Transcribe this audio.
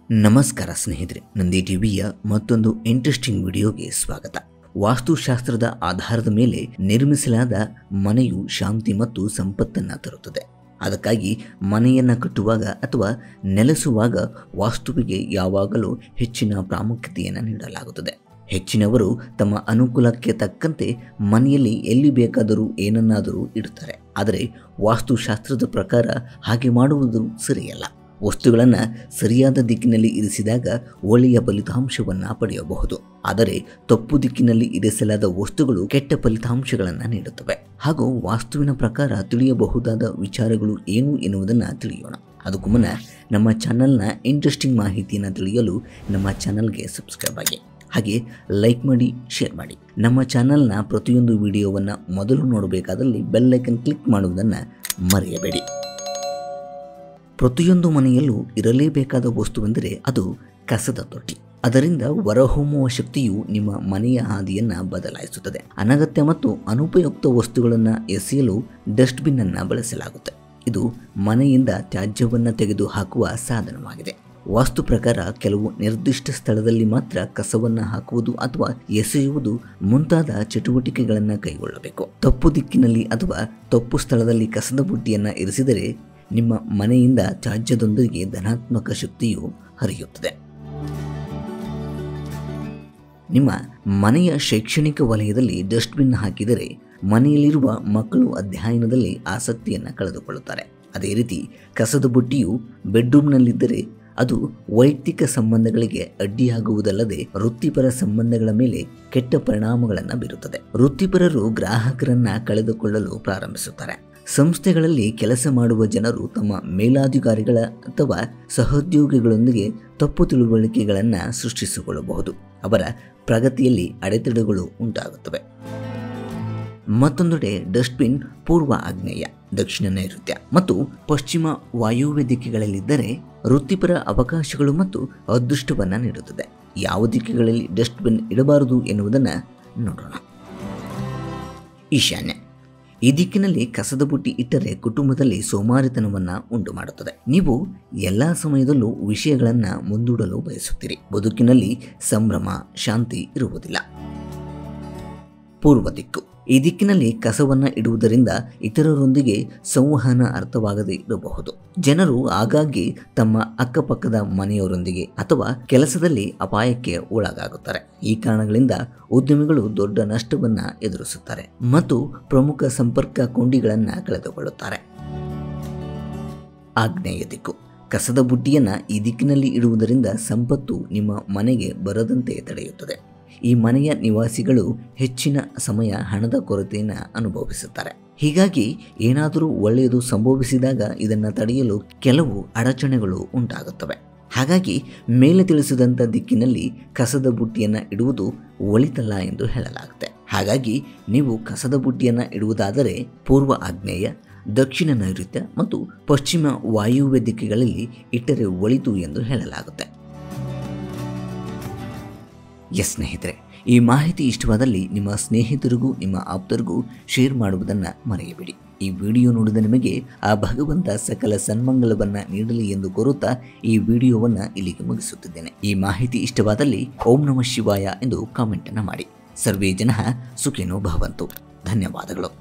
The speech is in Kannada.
ನಮಸ್ಕಾರ ಸ್ನೇಹಿತರೆ ನಂದಿ ಟಿವಿಯ ಮತ್ತೊಂದು ಇಂಟ್ರೆಸ್ಟಿಂಗ್ ವಿಡಿಯೋಗೆ ಸ್ವಾಗತ ವಾಸ್ತುಶಾಸ್ತ್ರದ ಆಧಾರದ ಮೇಲೆ ನಿರ್ಮಿಸಲಾದ ಮನೆಯು ಶಾಂತಿ ಮತ್ತು ಸಂಪತ್ತನ್ನು ತರುತ್ತದೆ ಅದಕ್ಕಾಗಿ ಮನೆಯನ್ನು ಕಟ್ಟುವಾಗ ಅಥವಾ ನೆಲೆಸುವಾಗ ವಾಸ್ತುವಿಗೆ ಯಾವಾಗಲೂ ಹೆಚ್ಚಿನ ಪ್ರಾಮುಖ್ಯತೆಯನ್ನು ನೀಡಲಾಗುತ್ತದೆ ಹೆಚ್ಚಿನವರು ತಮ್ಮ ಅನುಕೂಲಕ್ಕೆ ತಕ್ಕಂತೆ ಮನೆಯಲ್ಲಿ ಎಲ್ಲಿ ಬೇಕಾದರೂ ಏನನ್ನಾದರೂ ಇಡುತ್ತಾರೆ ಆದರೆ ವಾಸ್ತುಶಾಸ್ತ್ರದ ಪ್ರಕಾರ ಹಾಗೆ ಮಾಡುವುದು ಸರಿಯಲ್ಲ ವಸ್ತುಗಳನ್ನು ಸರಿಯಾದ ದಿಕ್ಕಿನಲ್ಲಿ ಇರಿಸಿದಾಗ ಒಳ್ಳೆಯ ಫಲಿತಾಂಶವನ್ನು ಪಡೆಯಬಹುದು ಆದರೆ ತಪ್ಪು ದಿಕ್ಕಿನಲ್ಲಿ ಇರಿಸಲಾದ ವಸ್ತುಗಳು ಕೆಟ್ಟ ಫಲಿತಾಂಶಗಳನ್ನು ನೀಡುತ್ತವೆ ಹಾಗೂ ವಾಸ್ತುವಿನ ಪ್ರಕಾರ ತಿಳಿಯಬಹುದಾದ ವಿಚಾರಗಳು ಏನು ಎನ್ನುವುದನ್ನು ತಿಳಿಯೋಣ ಅದಕ್ಕೂ ಮುನ್ನ ನಮ್ಮ ಚಾನಲ್ನ ಇಂಟ್ರೆಸ್ಟಿಂಗ್ ಮಾಹಿತಿಯನ್ನು ತಿಳಿಯಲು ನಮ್ಮ ಚಾನಲ್ಗೆ ಸಬ್ಸ್ಕ್ರೈಬ್ ಆಗಿ ಹಾಗೆ ಲೈಕ್ ಮಾಡಿ ಶೇರ್ ಮಾಡಿ ನಮ್ಮ ಚಾನಲ್ನ ಪ್ರತಿಯೊಂದು ವಿಡಿಯೋವನ್ನು ಮೊದಲು ನೋಡಬೇಕಾದಲ್ಲಿ ಬೆಲ್ಲೈಕನ್ ಕ್ಲಿಕ್ ಮಾಡುವುದನ್ನು ಮರೆಯಬೇಡಿ ಪ್ರತಿಯೊಂದು ಮನೆಯಲ್ಲೂ ಇರಲೇಬೇಕಾದ ವಸ್ತುವೆಂದರೆ ಅದು ಕಸದ ತೊಟ್ಟಿ ಅದರಿಂದ ಹೊರಹೊಮ್ಮುವ ಶಕ್ತಿಯು ನಿಮ್ಮ ಮನೆಯ ಹಾದಿಯನ್ನು ಬದಲಾಯಿಸುತ್ತದೆ ಅನಗತ್ಯ ಮತ್ತು ಅನುಪಯುಕ್ತ ವಸ್ತುಗಳನ್ನು ಎಸೆಯಲು ಡಸ್ಟ್ಬಿನ್ ಅನ್ನು ಬಳಸಲಾಗುತ್ತೆ ಇದು ಮನೆಯಿಂದ ತ್ಯಾಜ್ಯವನ್ನು ತೆಗೆದು ಹಾಕುವ ಸಾಧನವಾಗಿದೆ ವಾಸ್ತು ಪ್ರಕಾರ ಕೆಲವು ನಿರ್ದಿಷ್ಟ ಸ್ಥಳದಲ್ಲಿ ಮಾತ್ರ ಕಸವನ್ನು ಹಾಕುವುದು ಅಥವಾ ಎಸೆಯುವುದು ಮುಂತಾದ ಚಟುವಟಿಕೆಗಳನ್ನು ಕೈಗೊಳ್ಳಬೇಕು ತಪ್ಪು ದಿಕ್ಕಿನಲ್ಲಿ ಅಥವಾ ತಪ್ಪು ಸ್ಥಳದಲ್ಲಿ ಕಸದ ಬುಟ್ಟಿಯನ್ನು ಇರಿಸಿದರೆ ನಿಮ್ಮ ಮನೆಯಿಂದ ತ್ಯಾಜ್ಯದೊಂದಿಗೆ ಧನಾತ್ಮಕ ಶಕ್ತಿಯು ಹರಿಯುತ್ತದೆ ನಿಮ್ಮ ಮನೆಯ ಶೈಕ್ಷಣಿಕ ವಲಯದಲ್ಲಿ ಡಸ್ಟ್ಬಿನ್ ಹಾಕಿದರೆ ಮನೆಯಲ್ಲಿರುವ ಮಕ್ಕಳು ಅಧ್ಯಯನದಲ್ಲಿ ಆಸಕ್ತಿಯನ್ನು ಕಳೆದುಕೊಳ್ಳುತ್ತಾರೆ ಅದೇ ರೀತಿ ಕಸದ ಬುಟ್ಟಿಯು ಬೆಡ್ರೂಮ್ನಲ್ಲಿದ್ದರೆ ಅದು ವೈಯಕ್ತಿಕ ಸಂಬಂಧಗಳಿಗೆ ಅಡ್ಡಿಯಾಗುವುದಲ್ಲದೆ ವೃತ್ತಿಪರ ಸಂಬಂಧಗಳ ಮೇಲೆ ಕೆಟ್ಟ ಪರಿಣಾಮಗಳನ್ನು ಬೀರುತ್ತದೆ ವೃತ್ತಿಪರರು ಗ್ರಾಹಕರನ್ನ ಕಳೆದುಕೊಳ್ಳಲು ಪ್ರಾರಂಭಿಸುತ್ತಾರೆ ಸಂಸ್ಥೆಗಳಲ್ಲಿ ಕೆಲಸ ಮಾಡುವ ಜನರು ತಮ್ಮ ಮೇಲಾಧಿಕಾರಿಗಳ ಅಥವಾ ಸಹೋದ್ಯೋಗಿಗಳೊಂದಿಗೆ ತಪ್ಪು ತಿಳುವಳಿಕೆಗಳನ್ನು ಸೃಷ್ಟಿಸಿಕೊಳ್ಳಬಹುದು ಅವರ ಪ್ರಗತಿಯಲ್ಲಿ ಅಡೆತಡೆಗಳು ಉಂಟಾಗುತ್ತವೆ ಮತ್ತೊಂದೆಡೆ ಡಸ್ಟ್ಬಿನ್ ಪೂರ್ವ ಆಗ್ನೇಯ ದಕ್ಷಿಣ ನೈಋತ್ಯ ಮತ್ತು ಪಶ್ಚಿಮ ವಾಯುವ್ಯ ದಿಕ್ಕುಗಳಲ್ಲಿದ್ದರೆ ವೃತ್ತಿಪರ ಅವಕಾಶಗಳು ಮತ್ತು ಅದೃಷ್ಟವನ್ನು ನೀಡುತ್ತದೆ ಯಾವ ದಿಕ್ಕುಗಳಲ್ಲಿ ಡಸ್ಟ್ಬಿನ್ ಇಡಬಾರದು ಎನ್ನುವುದನ್ನು ನೋಡೋಣ ಈಶಾನ್ಯ ಈ ದಿಕ್ಕಿನಲ್ಲಿ ಕಸದ ಬುಟ್ಟಿ ಇಟ್ಟರೆ ಕುಟುಂಬದಲ್ಲಿ ಸೋಮಾರಿತನವನ್ನ ಉಂಟು ಮಾಡುತ್ತದೆ ನೀವು ಎಲ್ಲ ಸಮಯದಲ್ಲೂ ವಿಷಯಗಳನ್ನ ಮುಂದೂಡಲು ಬಯಸುತ್ತೀರಿ ಬದುಕಿನಲ್ಲಿ ಸಂಭ್ರಮ ಶಾಂತಿ ಇರುವುದಿಲ್ಲ ಪೂರ್ವ ದಿಕ್ಕು ಈ ದಿಕ್ಕಿನಲ್ಲಿ ಕಸವನ್ನ ಇಡುವುದರಿಂದ ಇತರರೊಂದಿಗೆ ಸಂವಹನ ಅರ್ಥವಾಗದೇ ಇರಬಹುದು ಜನರು ಆಗಾಗ್ಗೆ ತಮ್ಮ ಅಕ್ಕಪಕ್ಕದ ಮನೆಯವರೊಂದಿಗೆ ಅಥವಾ ಕೆಲಸದಲ್ಲಿ ಅಪಾಯಕ್ಕೆ ಒಳಗಾಗುತ್ತಾರೆ ಈ ಕಾರಣಗಳಿಂದ ಉದ್ಯಮಿಗಳು ದೊಡ್ಡ ನಷ್ಟವನ್ನ ಎದುರಿಸುತ್ತಾರೆ ಮತ್ತು ಪ್ರಮುಖ ಸಂಪರ್ಕ ಕೊಂಡಿಗಳನ್ನು ಕಳೆದುಕೊಳ್ಳುತ್ತಾರೆ ಆಗ್ನೇಯ ದಿಕ್ಕು ಕಸದ ಬುಟ್ಟಿಯನ್ನ ಈ ದಿಕ್ಕಿನಲ್ಲಿ ಇಡುವುದರಿಂದ ಸಂಪತ್ತು ನಿಮ್ಮ ಮನೆಗೆ ಬರದಂತೆ ತಡೆಯುತ್ತದೆ ಈ ಮನೆಯ ನಿವಾಸಿಗಳು ಹೆಚ್ಚಿನ ಸಮಯ ಹಣದ ಕೊರತೆಯನ್ನು ಅನುಭವಿಸುತ್ತಾರೆ ಹೀಗಾಗಿ ಏನಾದರೂ ಒಳ್ಳೆಯದು ಸಂಭವಿಸಿದಾಗ ಇದನ್ನು ತಡೆಯಲು ಕೆಲವು ಅಡಚಣೆಗಳು ಉಂಟಾಗುತ್ತವೆ ಹಾಗಾಗಿ ಮೇಲೆ ತಿಳಿಸಿದಂಥ ದಿಕ್ಕಿನಲ್ಲಿ ಕಸದ ಬುಟ್ಟಿಯನ್ನು ಇಡುವುದು ಒಳಿತಲ್ಲ ಎಂದು ಹೇಳಲಾಗುತ್ತೆ ಹಾಗಾಗಿ ನೀವು ಕಸದ ಬುಟ್ಟಿಯನ್ನು ಇಡುವುದಾದರೆ ಪೂರ್ವ ಆಗ್ನೇಯ ದಕ್ಷಿಣ ನೈಋತ್ಯ ಮತ್ತು ಪಶ್ಚಿಮ ವಾಯುವ್ಯ ದಿಕ್ಕುಗಳಲ್ಲಿ ಇಟ್ಟರೆ ಒಳಿತು ಎಂದು ಹೇಳಲಾಗುತ್ತೆ ಎಸ್ ಸ್ನೇಹಿತರೆ ಈ ಮಾಹಿತಿ ಇಷ್ಟವಾದಲ್ಲಿ ನಿಮ್ಮ ಸ್ನೇಹಿತರಿಗೂ ನಿಮ್ಮ ಆಪ್ತರಿಗೂ ಶೇರ್ ಮಾಡುವುದನ್ನು ಮರೆಯಬೇಡಿ ಈ ವಿಡಿಯೋ ನೋಡಿದ ನಿಮಗೆ ಆ ಭಗವಂತ ಸಕಲ ಸನ್ಮಂಗಲವನ್ನು ನೀಡಲಿ ಎಂದು ಕೋರುತ್ತಾ ಈ ವಿಡಿಯೋವನ್ನು ಇಲ್ಲಿಗೆ ಮುಗಿಸುತ್ತಿದ್ದೇನೆ ಈ ಮಾಹಿತಿ ಇಷ್ಟವಾದಲ್ಲಿ ಓಂ ನಮಃ ಶಿವಾಯ ಎಂದು ಕಾಮೆಂಟನ್ನು ಮಾಡಿ ಸರ್ವೇ ಜನ ಸುಖಿನೋ ಭವಂತು ಧನ್ಯವಾದಗಳು